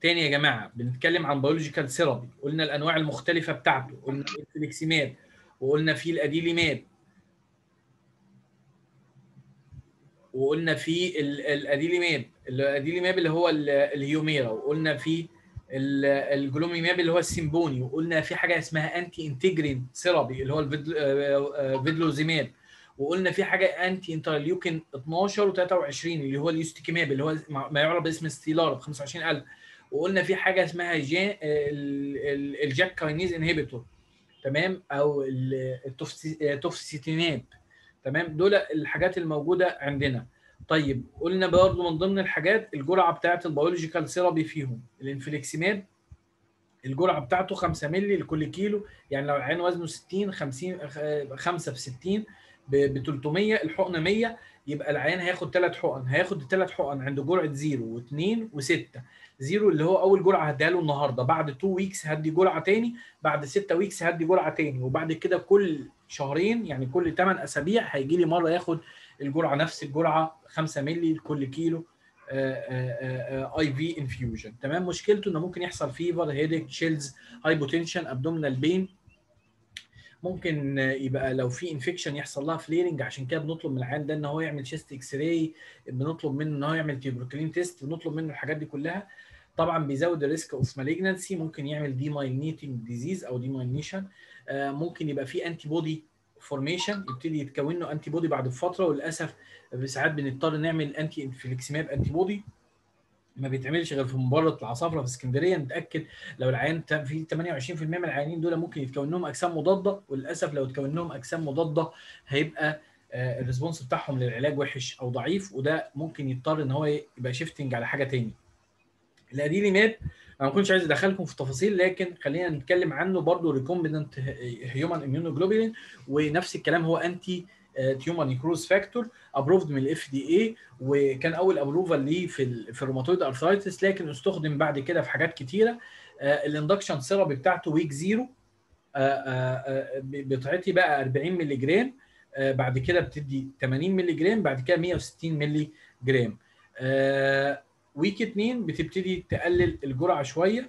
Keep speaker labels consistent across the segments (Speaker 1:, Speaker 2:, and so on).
Speaker 1: تاني يا جماعه بنتكلم عن بيولوجيكال ثيرابي قلنا الانواع المختلفه بتاعته قلنا الفليكسيماب وقلنا في الاديليماب وقلنا في ال- الاديليماب الاديليماب اللي هو ال- الهيوميرا وقلنا في ال- الجلوميماب اللي هو السيمبوني وقلنا في حاجه اسمها انتي انتجرين ثيرابي اللي هو الفيدل- آه، آه، فيدلوزيماب وقلنا في حاجه انتي انترليوكين 12 و23 اللي هو اليوستيكيماب اللي هو ما يعرف باسم ستيلار ب 25000 وقلنا في حاجه اسمها جا ال- ال- الجاك كاينيز انهبيتور تمام او ال- التوفسي- التوفسيتيناب تمام دول الحاجات الموجوده عندنا طيب قلنا برضه من ضمن الحاجات الجرعه بتاعه البيولوجيكال ثيرابي فيهم الانفليكسيماب الجرعه بتاعته 5 مللي لكل كيلو يعني لو العين وزنه 60 50 5 في 60 ب 300 الحقنه 100 يبقى العيان هياخد ثلاث حقن هياخد الثلاث حقن عند جرعه 0 و2 و6 0 اللي هو اول جرعه هديها له النهارده بعد 2 ويكس هدي جرعه تاني بعد 6 ويكس هدي جرعه تاني وبعد كده كل شهرين يعني كل 8 اسابيع هيجي لي مره ياخد الجرعه نفس الجرعه 5 مللي لكل كيلو اي في انفيوجن تمام مشكلته انه ممكن يحصل فيفر هيديك شيلز هايبوتنشن ابدومينال بين ممكن يبقى لو في انفكشن يحصل لها فليرنج عشان كده بنطلب من العيان ده ان هو يعمل شيست اكس راي بنطلب منه ان هو يعمل تيبروكلين تيست بنطلب منه الحاجات دي كلها طبعا بيزود الريسك اوف مالجنسي ممكن يعمل ديمايلينيتنج ديزيز او ديمايلينيشن ممكن يبقى في انتي بودي فورميشن يبتدي يتكون له انتي بودي بعد فتره وللاسف ساعات بنضطر نعمل انتي انفليكسيماب انتي بودي ما بيتعملش غير في مباراه العصافره في اسكندريه نتاكد لو العيان في 28% من العيانين دول ممكن يتكون لهم اجسام مضاده وللاسف لو اتكون لهم اجسام مضاده هيبقى الريسبونس بتاعهم للعلاج وحش او ضعيف وده ممكن يضطر ان هو يبقى شيفتنج على حاجه تاني الاديليماب انا ما كنتش عايز ادخلكم في تفاصيل لكن خلينا نتكلم عنه برضو ريكومبيننت هيومن اميونوجلوبولين ونفس الكلام هو انتي تيومر نيكروز فاكتور ابروفد من الاف دي اي وكان اول ابروفال ليه في في الروماتويد ارثرايتس لكن استخدم بعد كده في حاجات كتيره الاندكشن ثيرابي بتاعته ويك زيرو بتعطي بقى 40 مللي جرام بعد كده بتدي 80 مللي جرام بعد كده 160 مللي جرام ويك 2 بتبتدي تقلل الجرعه شويه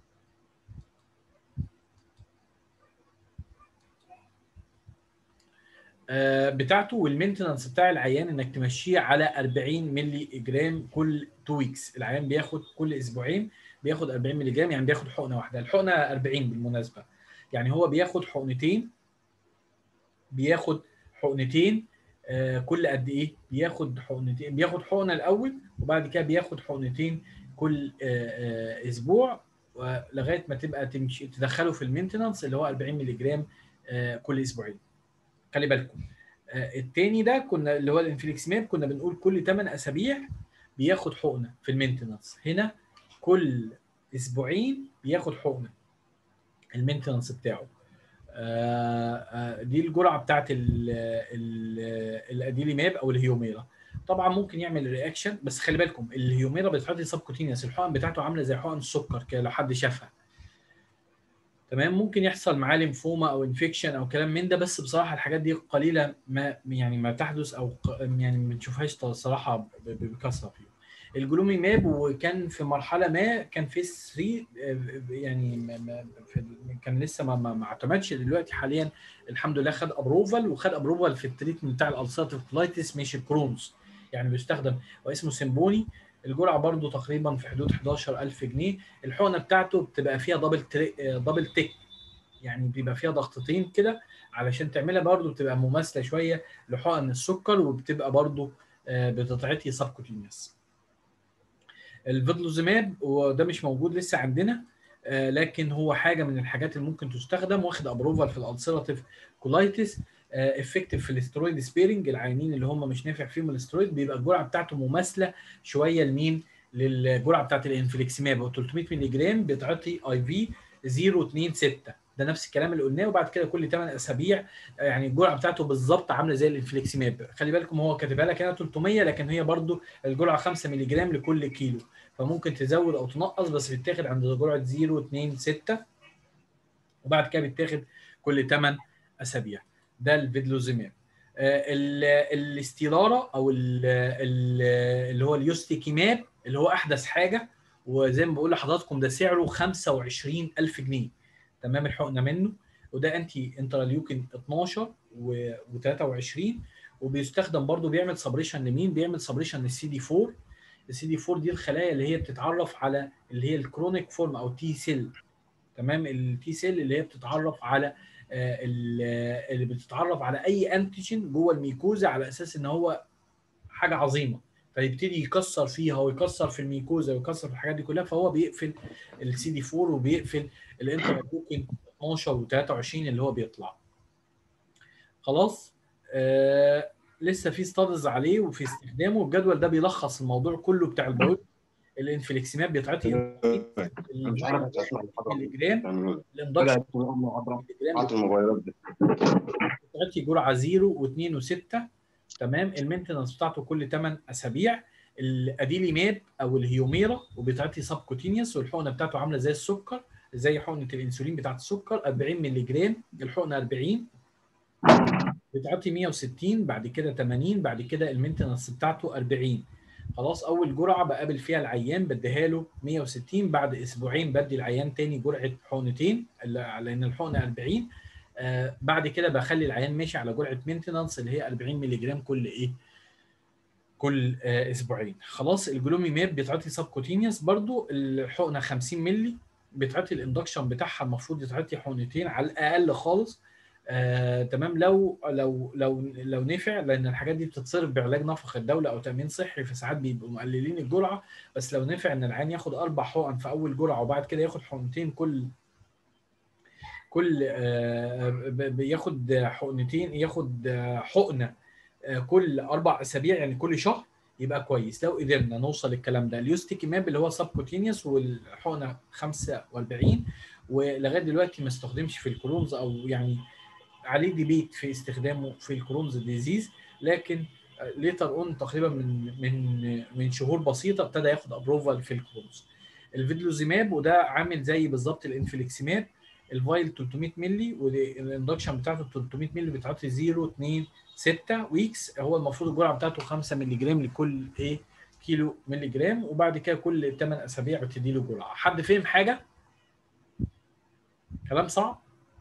Speaker 1: بتاعته والمينتنانس بتاع العيان انك تمشيه على 40 مللي جرام كل 2 ويكس العيان بياخد كل اسبوعين بياخد 40 مللي جرام يعني بياخد حقنه واحده الحقنه 40 بالمناسبه يعني هو بياخد حقنتين بياخد حقنتين آه كل قد ايه بياخد حقنتين بياخد حقنه الاول وبعد كده بياخد حقنتين كل آه آه اسبوع لغايه ما تبقى تمشي تدخله في المينتنانس اللي هو 40 مللي جرام كل اسبوعين خلي بالكم آه التاني ده كنا اللي هو الانفليكسيماب كنا بنقول كل 8 اسابيع بياخد حقنه في المينتنانس هنا كل اسبوعين بياخد حقنه المينتنانس بتاعه آه آه دي الجرعه بتاعت الاديليماب او الهيوميرا طبعا ممكن يعمل رياكشن بس خلي بالكم الهيوميرا بتحط سبكوتينيوس الحقن بتاعته عامله زي حقن السكر كده لو حد شافها تمام ممكن يحصل معاه ليمفوما او انفكشن او كلام من ده بس بصراحه الحاجات دي قليله ما يعني ما تحدث او يعني ما بنشوفهاش صراحه بكثره فيه الجلومي ماب وكان في مرحله ما كان فيس 3 يعني في كان لسه ما, ما, ما اعتمدش دلوقتي حاليا الحمد لله خد ابروفال وخد ابروفال في التريتمنت بتاع الالساتيف كولايتس مش الكرونز يعني بيستخدم واسمه سيمبوني الجرعه برضو تقريبا في حدود 11000 جنيه الحقنه بتاعته بتبقى فيها دبل تري... دبل تيك يعني بيبقى فيها ضغطتين كده علشان تعملها برضو بتبقى مماثله شويه لحقن السكر وبتبقى برضو بتتعطي سبكوتينيوس الفيدلوزيماب وده مش موجود لسه عندنا لكن هو حاجه من الحاجات اللي ممكن تستخدم واخد ابروفال في الالسيراتيف كولايتس افكتيف في الاسترويد سبيرنج العيانين اللي هم مش نافع فيهم الاسترويد بيبقى الجرعه بتاعته مماثله شويه لمين للجرعه بتاعت الانفليكسيماب هو 300 مللي جرام بتعطي اي في 026 ده نفس الكلام اللي قلناه وبعد كده كل 8 اسابيع يعني الجرعه بتاعته بالظبط عامله زي الانفليكسيماب خلي بالكم هو كاتبها لك هنا 300 لكن هي برده الجرعه 5 مللي جرام لكل كيلو فممكن تزود او تنقص بس بيتاخد عند جرعه 026 وبعد كده بيتاخد كل 8 اسابيع ده الفيدلوزيماب الاستيلارا او ال ال اللي هو اليوستيكيماب اللي هو احدث حاجه وزي ما بقول لحضراتكم ده سعره 25000 جنيه تمام الحقنه منه وده انتي انتراليوكين 12 و23 وبيستخدم برضو بيعمل سبريشن لمين بيعمل سبريشن للسي دي 4 السي دي 4 دي الخلايا اللي هي بتتعرف على اللي هي الكرونيك فورم او تي سيل تمام التي سيل اللي هي بتتعرف على آه، ال- اللي بتتعرف على اي انتيجين جوه الميكوزا على اساس ان هو حاجه عظيمه فيبتدي يكسر فيها ويكسر في الميكوزا ويكسر في الحاجات دي كلها فهو بيقفل السي دي 4 وبيقفل الانترلوكين 12 و23 اللي هو بيطلع خلاص آه لسه في ستادز عليه وفي استخدامه الجدول ده بيلخص الموضوع كله بتاع البيولوجي الانفليكسيماب بيتعطي
Speaker 2: مش عارف اسمع المحاضره
Speaker 1: ملي جرام
Speaker 2: يعني
Speaker 1: الاندكشن
Speaker 2: بدات المحاضره
Speaker 1: ملي جرام
Speaker 2: بتاعت الموبايلات دي
Speaker 1: بتاعتي جرعه 0 و2 و6 تمام المينتنس بتاعته كل 8 اسابيع الاديليماب او الهيوميرا وبتاعتي سب كوتينيوس والحقنه بتاعته عامله زي السكر زي حقنه الانسولين بتاعت السكر 40 مللي جرام الحقنه 40 بتعطي 160 بعد كده 80 بعد كده المينتنس بتاعته 40 خلاص اول جرعه بقابل فيها العيان بديها له 160 بعد اسبوعين بدي العيان تاني جرعه حقنتين لان الحقنه 40 آه بعد كده بخلي العيان ماشي على جرعه مينتنانس اللي هي 40 مللي جرام كل ايه كل آه اسبوعين خلاص الجلوميماب بيتعطي سبكوتينيوس برضو الحقنه 50 مللي بيتعطي الاندكشن بتاعها المفروض يتعطي حقنتين على الاقل خالص آه، تمام لو لو لو لو نفع لان الحاجات دي بتتصرف بعلاج نفق الدوله او تامين صحي فساعات بيبقوا مقللين الجرعه بس لو نفع ان العيان ياخد اربع حقن في اول جرعه وبعد كده ياخد حقنتين كل كل آه، ب- بياخد حقنتين ياخد آه، حقنه آه، كل اربع اسابيع يعني كل شهر يبقى كويس لو قدرنا نوصل للكلام ده اليوستيكيماب اللي هو سبكوتينيوس والحقنه 45 ولغايه دلوقتي ما استخدمش في الكرونز او يعني عليه ديبيت في استخدامه في الكرونز ديزيز لكن ليتر اون تقريبا من من من شهور بسيطه ابتدى ياخد ابروفال في الكرونز الفيدلوزيماب وده عامل زي بالظبط الانفليكسيماب الفايل 300 مللي والاندكشن بتاعته 300 مللي بتعطي 0 2 6 ويكس هو المفروض الجرعه بتاعته 5 مللي جرام لكل ايه كيلو مللي جرام وبعد كده كل 8 اسابيع بتدي له جرعه حد فهم حاجه كلام صعب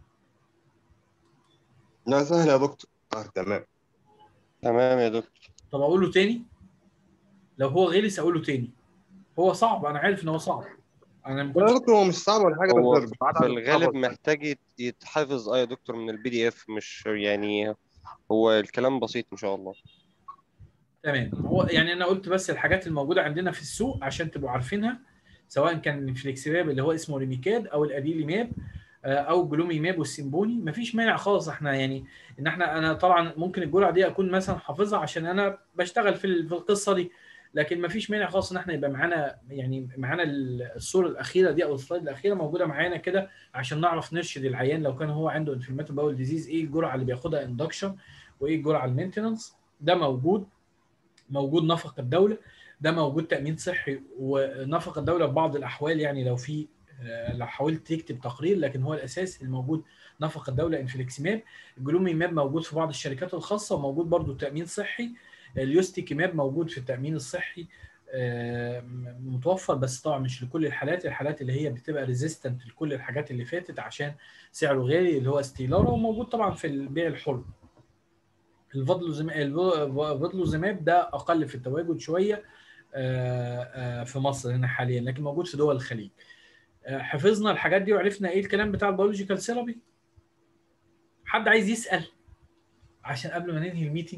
Speaker 2: لا سهل يا دكتور اه تمام
Speaker 3: تمام يا دكتور
Speaker 1: طب اقول له تاني لو هو غلس اقول له تاني هو صعب انا عارف ان هو صعب انا ما
Speaker 2: لا
Speaker 1: كنتش
Speaker 2: يا دكتور هو مش صعب ولا حاجه
Speaker 3: هو
Speaker 2: بس بعد
Speaker 3: في
Speaker 2: عن
Speaker 3: الغالب
Speaker 2: الحفظ.
Speaker 3: محتاج يت- يتحفظ اه يا دكتور من البي دي اف مش يعني هو الكلام بسيط ان شاء الله
Speaker 1: تمام هو يعني انا قلت بس الحاجات الموجوده عندنا في السوق عشان تبقوا عارفينها سواء كان الفليكسيماب اللي هو اسمه ريميكاد او الاديليماب آه، او جلوميماب والسيمبوني مفيش مانع خالص احنا يعني ان احنا انا طبعا ممكن الجرعه دي اكون مثلا حافظها عشان انا بشتغل في ال- في القصه دي لكن مفيش مانع خالص ان احنا يبقى معانا يعني معانا ال- الصوره الاخيره دي او السلايد الاخيره موجوده معانا كده عشان نعرف نرشد العيان لو كان هو عنده انفلاماتوري باول ديزيز ايه الجرعه اللي بياخدها اندكشن وايه الجرعه المينتننس ده موجود موجود نفق الدوله ده موجود تامين صحي ونفق الدوله في بعض الاحوال يعني لو في آه، لو حاولت تكتب تقرير لكن هو الاساس الموجود نفق الدوله انفليكسيماب الجلوميماب موجود في بعض الشركات الخاصه وموجود برضو تامين صحي اليوستيكيماب موجود في التامين الصحي آه، م- متوفر بس طبعا مش لكل الحالات الحالات اللي هي بتبقى ريزيستنت لكل الحاجات اللي فاتت عشان سعره غالي اللي هو ستيلارا وموجود طبعا في البيع الحر الفضلوزيماب الفضلوزيماب ده اقل في التواجد شويه آه، آه، في مصر هنا حاليا لكن موجود في دول الخليج آه، حفظنا الحاجات دي وعرفنا ايه الكلام بتاع البيولوجيكال ثيرابي حد عايز يسال عشان قبل ما ننهي الميتنج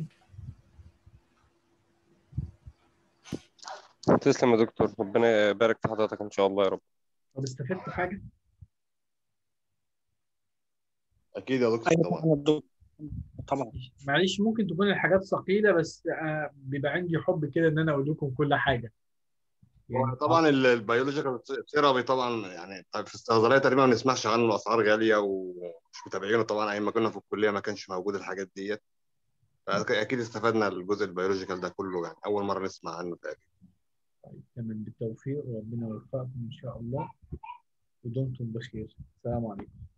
Speaker 3: تسلم يا دكتور ربنا يبارك في حضرتك ان شاء الله يا رب
Speaker 1: طب استفدت حاجه
Speaker 2: اكيد يا دكتور
Speaker 4: ايوه
Speaker 2: طبعا
Speaker 4: طبعا يا دكتور. طبعا
Speaker 1: معلش ممكن تكون الحاجات ثقيله بس آه، بيبقى عندي حب كده ان انا اقول لكم كل حاجه
Speaker 2: هو طبعا ال- البيولوجيكال ثيرابي طبعا يعني طيب في الصيدليه تقريبا ما نسمعش عنه اسعار غاليه ومش متابعينه طبعا ايام ما كنا في الكليه ما كانش موجود الحاجات ديت اكيد استفدنا الجزء البيولوجيكال ده كله يعني اول مره نسمع عنه تقريبا
Speaker 1: طيب تمام بالتوفيق وربنا يوفقكم ان شاء الله ودمتم بخير السلام عليكم